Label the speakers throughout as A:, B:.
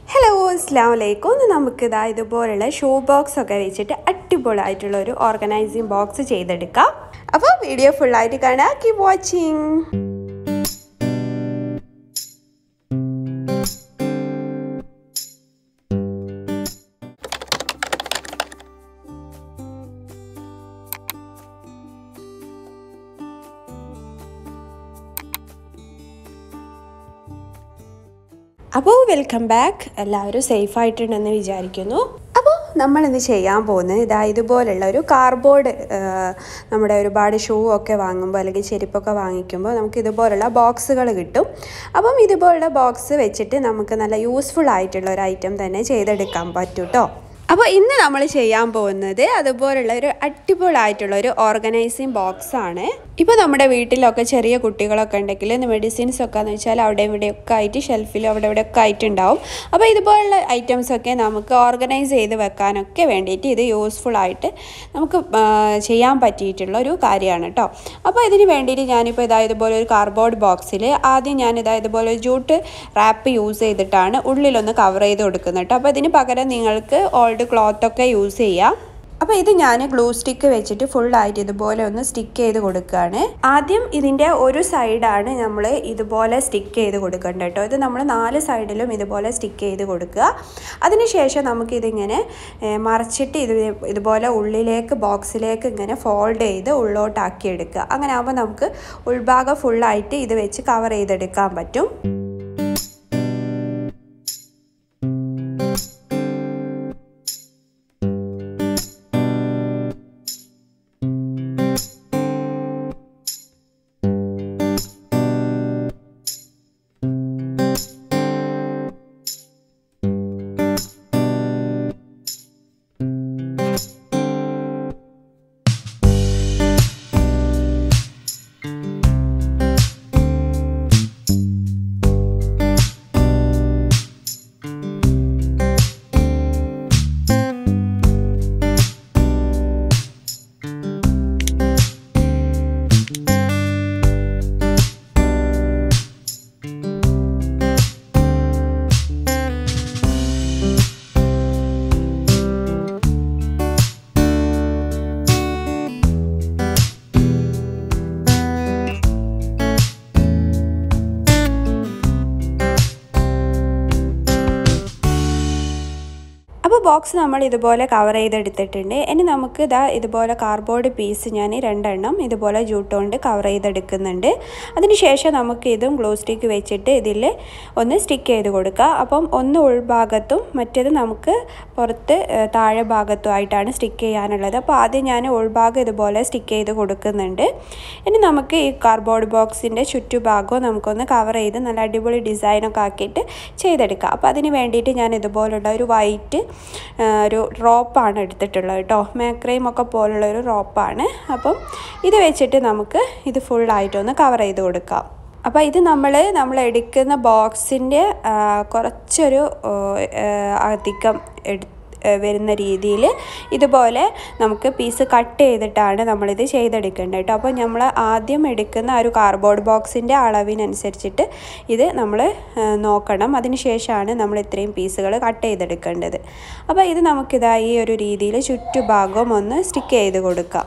A: hello അസ്ലാം വലൈക്കും ഇന്ന് നമുക്കിതാ ഇതുപോലുള്ള ഷൂ ബോക്സ് ഒക്കെ വെച്ചിട്ട് അടിപൊളിയായിട്ടുള്ള ഒരു ഓർഗനൈസിങ് ബോക്സ് ചെയ്തെടുക്കാം അപ്പോൾ വീഡിയോ ഫുള്ളായിട്ട് കാണാം കീപ് വാച്ചിങ് അപ്പോൾ വെൽക്കം ബാക്ക് എല്ലാവരും സേഫ് ആയിട്ടുണ്ടെന്ന് വിചാരിക്കുന്നു അപ്പോൾ നമ്മളിന്ന് ചെയ്യാൻ പോകുന്നത് ഇതാ ഇതുപോലുള്ള ഒരു കാർഡ്ബോർഡ് നമ്മുടെ ഒരുപാട് ഷൂ ഒക്കെ വാങ്ങുമ്പോൾ അല്ലെങ്കിൽ ചെരുപ്പൊക്കെ വാങ്ങിക്കുമ്പോൾ നമുക്ക് ഇതുപോലുള്ള ബോക്സുകൾ കിട്ടും അപ്പം ഇതുപോലുള്ള ബോക്സ് വെച്ചിട്ട് നമുക്ക് നല്ല യൂസ്ഫുൾ ആയിട്ടുള്ള ഒരു ഐറ്റം തന്നെ ചെയ്തെടുക്കാൻ പറ്റും കേട്ടോ അപ്പോൾ ഇന്ന് നമ്മൾ ചെയ്യാൻ പോകുന്നത് അതുപോലുള്ള ഒരു അടിപൊളിയായിട്ടുള്ള ഒരു ഓർഗനൈസിങ് ബോക്സ് ആണ് ഇപ്പോൾ നമ്മുടെ വീട്ടിലൊക്കെ ചെറിയ കുട്ടികളൊക്കെ ഉണ്ടെങ്കിൽ മെഡിസിൻസ് ഒക്കെ എന്ന് വെച്ചാൽ അവിടെ ഇവിടെയൊക്കെ ആയിട്ട് ഷെൽഫിൽ അവിടെ ഇവിടെയൊക്കെ ആയിട്ടുണ്ടാവും അപ്പോൾ ഇതുപോലുള്ള ഐറ്റംസ് ഒക്കെ നമുക്ക് ഓർഗനൈസ് ചെയ്ത് വെക്കാനൊക്കെ വേണ്ടിയിട്ട് ഇത് യൂസ്ഫുൾ ആയിട്ട് നമുക്ക് ചെയ്യാൻ പറ്റിയിട്ടുള്ള ഒരു കാര്യമാണ് കേട്ടോ അപ്പോൾ ഇതിന് വേണ്ടിയിട്ട് ഞാനിപ്പോൾ ഇതാ ഇതുപോലെ ഒരു കാർഡ്ബോർഡ് ബോക്സിൽ ആദ്യം ഞാൻ ഇതാ ഇതുപോലെ ഒരു ജൂട്ട് റാപ്പ് യൂസ് ചെയ്തിട്ടാണ് ഉള്ളിലൊന്ന് കവർ ചെയ്ത് കൊടുക്കുന്നത് കേട്ടോ അപ്പോൾ ഇതിന് പകരം നിങ്ങൾക്ക് ഓൾഡ് ക്ലോത്തൊക്കെ യൂസ് ചെയ്യാം അപ്പോൾ ഇത് ഞാൻ ഗ്ലൂ സ്റ്റിക്ക് വെച്ചിട്ട് ഫുള്ളായിട്ട് ഇതുപോലെ ഒന്ന് സ്റ്റിക്ക് ചെയ്ത് കൊടുക്കുകയാണ് ആദ്യം ഇതിൻ്റെ ഒരു സൈഡാണ് നമ്മൾ ഇതുപോലെ സ്റ്റിക്ക് ചെയ്ത് കൊടുക്കേണ്ടത് കേട്ടോ ഇത് നമ്മൾ നാല് സൈഡിലും ഇതുപോലെ സ്റ്റിക്ക് ചെയ്ത് കൊടുക്കുക അതിനുശേഷം നമുക്കിതിങ്ങനെ മറിച്ചിട്ട് ഇത് ഇതുപോലെ ഉള്ളിലേക്ക് ബോക്സിലേക്ക് ഇങ്ങനെ ഫോൾഡ് ചെയ്ത് ഉള്ളോട്ടാക്കി എടുക്കുക അങ്ങനെ ആകുമ്പോൾ നമുക്ക് ഉൾഭാഗം ഫുള്ളായിട്ട് ഇത് വെച്ച് കവർ ചെയ്തെടുക്കാൻ പറ്റും അപ്പോൾ ബോക്സ് നമ്മൾ ഇതുപോലെ കവർ ചെയ്തെടുത്തിട്ടുണ്ട് ഇനി നമുക്ക് ഇതാ ഇതുപോലെ കാർഡ്ബോർഡ് പീസ് ഞാൻ രണ്ടെണ്ണം ഇതുപോലെ ജൂട്ട് കൊണ്ട് കവർ ചെയ്തെടുക്കുന്നുണ്ട് അതിനുശേഷം നമുക്ക് ഇതും ഗ്ലൂ സ്റ്റിക്ക് വെച്ചിട്ട് ഇതിൽ ഒന്ന് സ്റ്റിക്ക് ചെയ്ത് കൊടുക്കുക അപ്പം ഒന്ന് ഉൾഭാഗത്തും മറ്റേത് നമുക്ക് പുറത്ത് താഴെ ഭാഗത്തുമായിട്ടാണ് സ്റ്റിക്ക് ചെയ്യാനുള്ളത് അപ്പോൾ ആദ്യം ഞാൻ ഉൾഭാഗം ഇതുപോലെ സ്റ്റിക്ക് ചെയ്ത് കൊടുക്കുന്നുണ്ട് ഇനി നമുക്ക് ഈ കാർഡ്ബോർഡ് ബോക്സിൻ്റെ ചുറ്റുഭാഗവും നമുക്കൊന്ന് കവർ ചെയ്ത് നല്ല അടിപൊളി ഡിസൈനൊക്കെ ആക്കിയിട്ട് ചെയ്തെടുക്കാം അപ്പോൾ അതിന് വേണ്ടിയിട്ട് ഞാൻ ഇതുപോലുള്ള ഒരു വൈറ്റ് ഒരു റോപ്പാണ് എടുത്തിട്ടുള്ളത് കേട്ടോ മേക്രൈം ഒക്കെ പോലുള്ള ഒരു റോപ്പാണ് അപ്പം ഇത് വെച്ചിട്ട് നമുക്ക് ഇത് ഫുള്ളായിട്ടൊന്ന് കവർ ചെയ്ത് കൊടുക്കാം അപ്പോൾ ഇത് നമ്മൾ നമ്മൾ എടുക്കുന്ന ബോക്സിൻ്റെ കുറച്ചൊരു അധികം എടുത്ത് വരുന്ന രീതിയിൽ ഇതുപോലെ നമുക്ക് പീസ് കട്ട് ചെയ്തിട്ടാണ് നമ്മളിത് ചെയ്തെടുക്കേണ്ടത് കേട്ടോ അപ്പോൾ നമ്മൾ ആദ്യം എടുക്കുന്ന ഒരു കാർഡ്ബോർഡ് ബോക്സിൻ്റെ അളവിനനുസരിച്ചിട്ട് ഇത് നമ്മൾ നോക്കണം അതിന് ശേഷമാണ് നമ്മൾ ഇത്രയും പീസുകൾ കട്ട് ചെയ്തെടുക്കേണ്ടത് അപ്പോൾ ഇത് നമുക്കിതാ ഈ ഒരു രീതിയിൽ ചുറ്റുഭാഗം ഒന്ന് സ്റ്റിക്ക് ചെയ്ത് കൊടുക്കാം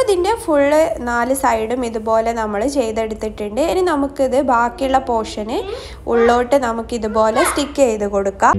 A: ഇതിൻ്റെ ഫുള്ള് നാല് സൈഡും ഇതുപോലെ നമ്മൾ ചെയ്തെടുത്തിട്ടുണ്ട് ഇനി നമുക്കിത് ബാക്കിയുള്ള പോർഷന് ഉള്ളോട്ട് നമുക്ക് ഇതുപോലെ സ്റ്റിക്ക് ചെയ്ത് കൊടുക്കാം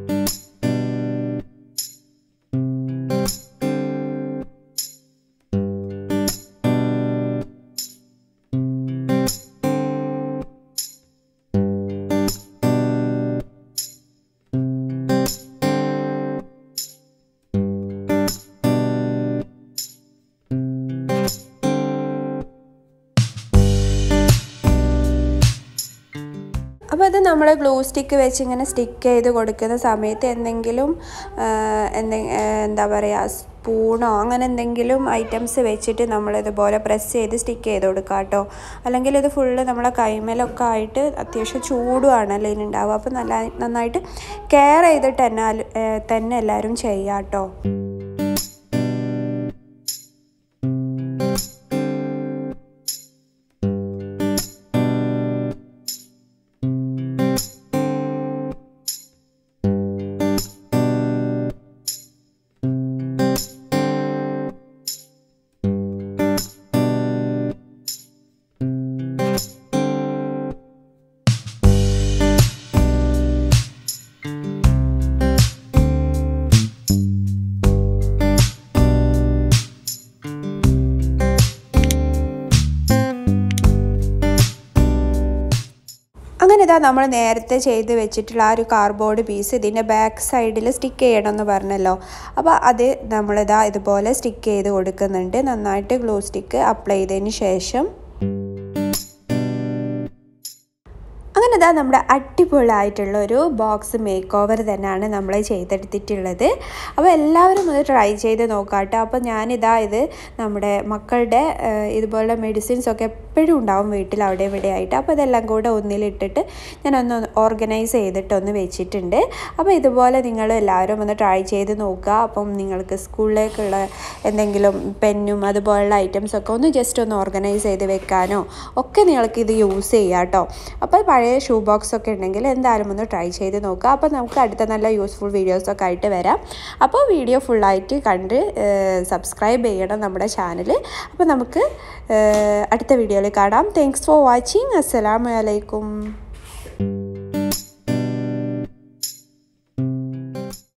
A: അപ്പോൾ അത് നമ്മൾ ഗ്ലൂ സ്റ്റിക്ക് വെച്ച് ഇങ്ങനെ സ്റ്റിക്ക് ചെയ്ത് കൊടുക്കുന്ന സമയത്ത് എന്തെങ്കിലും എന്തെ എന്താ പറയുക സ്പൂണോ അങ്ങനെ എന്തെങ്കിലും ഐറ്റംസ് വെച്ചിട്ട് നമ്മളിതുപോലെ പ്രസ് ചെയ്ത് സ്റ്റിക്ക് ചെയ്ത് കൊടുക്കുക കേട്ടോ അല്ലെങ്കിൽ ഇത് ഫുള്ള് നമ്മളെ കൈമേലൊക്കെ ആയിട്ട് അത്യാവശ്യം ചൂടുമാണല്ലോ ഇതിനുണ്ടാവുക അപ്പോൾ നല്ല നന്നായിട്ട് കെയർ ചെയ്തിട്ട് തന്നെ തന്നെ എല്ലാവരും ചെയ്യാം കേട്ടോ അങ്ങനെ ഇതാ നമ്മൾ നേരത്തെ ചെയ്ത് വെച്ചിട്ടുള്ള ആ ഒരു കാർഡ്ബോർഡ് പീസ് ഇതിൻ്റെ ബാക്ക് സൈഡിൽ സ്റ്റിക്ക് ചെയ്യണമെന്ന് പറഞ്ഞല്ലോ അപ്പോൾ അത് നമ്മളിതാ ഇതുപോലെ സ്റ്റിക്ക് ചെയ്ത് കൊടുക്കുന്നുണ്ട് നന്നായിട്ട് ഗ്ലൂ സ്റ്റിക്ക് അപ്ലൈ ചെയ്തതിന് ശേഷം അങ്ങനെ ഇതാ നമ്മുടെ അടിപൊളിയായിട്ടുള്ള ഒരു ബോക്സ് മേക്ക് ഓവർ തന്നെയാണ് നമ്മൾ ചെയ്തെടുത്തിട്ടുള്ളത് അപ്പോൾ എല്ലാവരും ഇത് ട്രൈ ചെയ്ത് നോക്കാം കേട്ടോ അപ്പോൾ ഞാനിതാ ഇത് നമ്മുടെ മക്കളുടെ ഇതുപോലുള്ള മെഡിസിൻസ് ഒക്കെ എപ്പോഴും ഉണ്ടാവും വീട്ടിൽ അവിടെ ഇവിടെ ആയിട്ട് അപ്പോൾ ഇതെല്ലാം കൂടെ ഒന്നിലിട്ടിട്ട് ഞാനൊന്ന് ഓർഗനൈസ് ചെയ്തിട്ട് ഒന്ന് വെച്ചിട്ടുണ്ട് അപ്പോൾ ഇതുപോലെ നിങ്ങൾ എല്ലാവരും ഒന്ന് ട്രൈ ചെയ്ത് നോക്കുക അപ്പം നിങ്ങൾക്ക് സ്കൂളിലേക്കുള്ള എന്തെങ്കിലും പെന്നും അതുപോലുള്ള ഐറ്റംസ് ഒക്കെ ഒന്ന് ജസ്റ്റ് ഒന്ന് ഓർഗനൈസ് ചെയ്ത് വെക്കാനോ ഒക്കെ നിങ്ങൾക്ക് ഇത് യൂസ് ചെയ്യാം കേട്ടോ അപ്പോൾ പഴയ ഷൂ ബോക്സ് ഒക്കെ ഉണ്ടെങ്കിൽ എന്തായാലും ഒന്ന് ട്രൈ ചെയ്ത് നോക്കുക അപ്പോൾ നമുക്ക് അടുത്ത നല്ല യൂസ്ഫുൾ വീഡിയോസൊക്കെ ആയിട്ട് വരാം അപ്പോൾ വീഡിയോ ഫുള്ളായിട്ട് കണ്ട് സബ്സ്ക്രൈബ് ചെയ്യണം നമ്മുടെ ചാനൽ അപ്പോൾ നമുക്ക് അടുത്ത വീഡിയോയിൽ കാണാം താങ്ക്സ് ഫോർ വാച്ചിങ് അസ്സലാമലൈക്കും